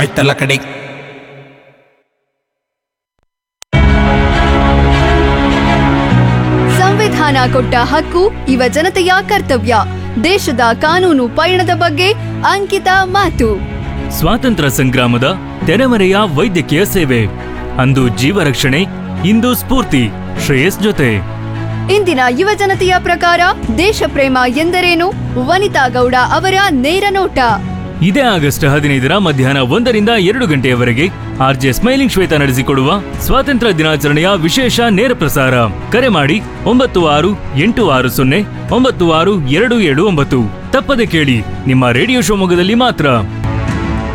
ಆಯ್ತಲ್ಲ ಕಡೆ ಸಂವಿಧಾನ ಕೊಟ್ಟ ಹಕ್ಕು ಯುವ ಜನತೆಯ ಕರ್ತವ್ಯ ದೇಶದ ಕಾನೂನು ಪಯಣದ ಬಗ್ಗೆ ಅಂಕಿತ ಮಾತು ಸ್ವಾತಂತ್ರ್ಯ ಸಂಗ್ರಾಮದ ತೆರೆಮರೆಯ ವೈದ್ಯಕೀಯ ಸೇವೆ ಅಂದು ಜೀವ ರಕ್ಷಣೆ ಇಂದು ಸ್ಫೂರ್ತಿ ಶ್ರೇಯಸ್ ಜೊತೆ ಇಂದಿನ ಯುವ ಜನತೆಯ ಪ್ರಕಾರ ದೇಶ ಪ್ರೇಮ ಎಂದರೇನು ವನಿತಾ ಗೌಡ ಅವರ ನೇರ ನೋಟ ಇದೇ ಆಗಸ್ಟ್ ಹದಿನೈದರ ಮಧ್ಯಾಹ್ನ ಒಂದರಿಂದ ಎರಡು ಗಂಟೆಯವರೆಗೆ ಆರ್ಜೆ ಸ್ಮೈಲಿಂಗ್ ಶ್ವೇತ ನಡೆಸಿಕೊಡುವ ಸ್ವಾತಂತ್ರ್ಯ ದಿನಾಚರಣೆಯ ವಿಶೇಷ ನೇರ ಪ್ರಸಾರ ಕರೆ ಮಾಡಿ ಒಂಬತ್ತು ಆರು ಎಂಟು ಆರು ಸೊನ್ನೆ ಒಂಬತ್ತು ಆರು ಎರಡು ಏಳು ಒಂಬತ್ತು ತಪ್ಪದೆ ಕೇಳಿ ನಿಮ್ಮ ರೇಡಿಯೋ ಶಿವಮೊಗ್ಗದಲ್ಲಿ ಮಾತ್ರ